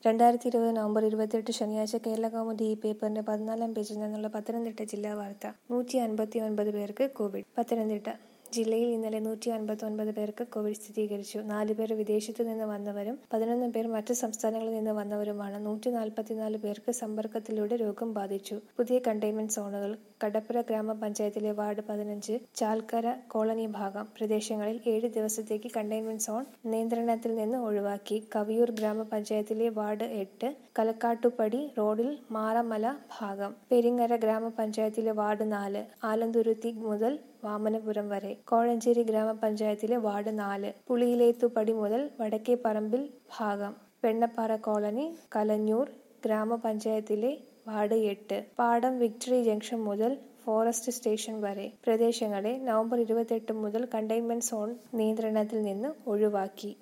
രണ്ടായിരത്തി ഇരുപത് നവംബർ ഇരുപത്തിയെട്ട് ശനിയാഴ്ച കേരളകൗമുദി ഈ പേപ്പറിന്റെ പതിനാലാം പേജിൽ നിന്നുള്ള പത്തനംതിട്ട ജില്ലാ വാർത്ത നൂറ്റി അൻപത്തി ഒൻപത് പേർക്ക് കോവിഡ് പത്തനംതിട്ട ജില്ലയിൽ ഇന്നലെ നൂറ്റി അൻപത്തി ഒൻപത് പേർക്ക് കോവിഡ് സ്ഥിരീകരിച്ചു നാല് പേർ വിദേശത്തു നിന്ന് വന്നവരും പതിനൊന്ന് പേർ മറ്റ് സംസ്ഥാനങ്ങളിൽ നിന്ന് വന്നവരുമാണ് നൂറ്റി നാൽപ്പത്തിനാല് പേർക്ക് സമ്പർക്കത്തിലൂടെ രോഗം ബാധിച്ചു പുതിയ കണ്ടെയ്ൻമെന്റ് സോണുകൾ കടപ്പുര ഗ്രാമപഞ്ചായത്തിലെ വാർഡ് പതിനഞ്ച് ചാൽക്കര കോളനി ഭാഗം പ്രദേശങ്ങളിൽ ഏഴ് ദിവസത്തേക്ക് കണ്ടെയ്ൻമെന്റ് സോൺ നിയന്ത്രണത്തിൽ നിന്ന് ഒഴിവാക്കി കവിയൂർ ഗ്രാമപഞ്ചായത്തിലെ വാർഡ് എട്ട് കലക്കാട്ടുപടി റോഡിൽ മാറമല ഭാഗം പെരിങ്ങര ഗ്രാമപഞ്ചായത്തിലെ വാർഡ് നാല് ആലന്തുരുത്തി മുതൽ വാമനപുരം വരെ കോഴഞ്ചേരി ഗ്രാമപഞ്ചായത്തിലെ വാർഡ് നാല് പുളിയിലേത്തുപടി മുതൽ വടക്കേപ്പറമ്പിൽ ഭാഗം വെണ്ണപ്പാറ കോളനി കലഞ്ഞൂർ ഗ്രാമപഞ്ചായത്തിലെ വാർഡ് എട്ട് പാടം വിക്ടറി ജംഗ്ഷൻ മുതൽ ഫോറസ്റ്റ് സ്റ്റേഷൻ വരെ പ്രദേശങ്ങളെ നവംബർ ഇരുപത്തെട്ട് മുതൽ കണ്ടെയ്ൻമെന്റ് സോൺ നിയന്ത്രണത്തിൽ നിന്ന് ഒഴിവാക്കി